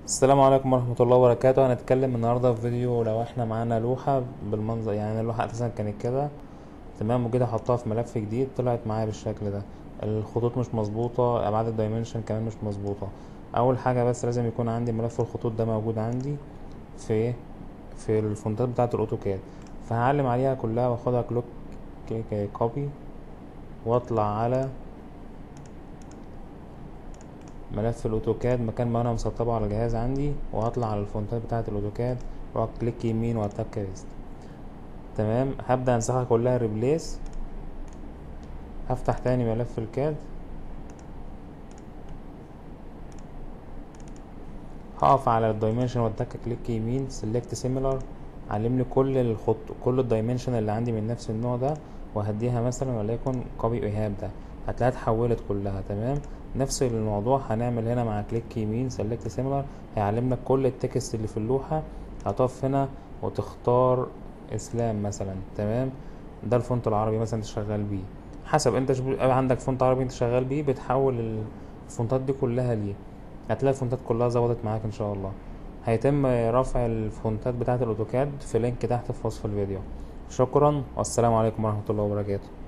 السلام عليكم ورحمة الله وبركاته هنتكلم النهاردة في فيديو لو احنا معانا لوحة بالمنظر يعني اللوحة اساسا كانت كده تمام وجيت احطها في ملف جديد طلعت معايا بالشكل ده الخطوط مش مظبوطة ابعاد الدايمنشن كمان مش مظبوطة اول حاجة بس لازم يكون عندي ملف الخطوط ده موجود عندي في في الفونتات بتاعة الاوتوكاد فهعلم عليها كلها واخدها كلوك كوبي واطلع على ملف الاوتوكاد مكان ما انا مسطبه على الجهاز عندي وهطلع على الفونتات بتاعه الاوتوكاد واكليك يمين واتك بيست تمام هبدا انسخها كلها ريبليس هفتح تاني ملف الكاد هقف على الدايمنشن واتك كليك يمين سيلكت سيميلر علم لي كل الخط كل الدايمنشن اللي عندي من نفس النوع ده وهديها مثلا وليكن كوبي ايهاب ده هتلاقيها اتحولت كلها تمام نفس الموضوع هنعمل هنا مع كليك يمين سيلكت سيميلر هيعلمنا كل التكست اللي في اللوحة هتقف هنا وتختار اسلام مثلا تمام ده الفونت العربي مثلا انت شغال بيه حسب انت شب... عندك فونت عربي انت شغال بيه بتحول الفونتات دي كلها ليه هتلاقي الفونتات كلها ظبطت معاك ان شاء الله هيتم رفع الفونتات بتاعة الاوتوكاد في لينك تحت في وصف الفيديو شكرا والسلام عليكم ورحمة الله وبركاته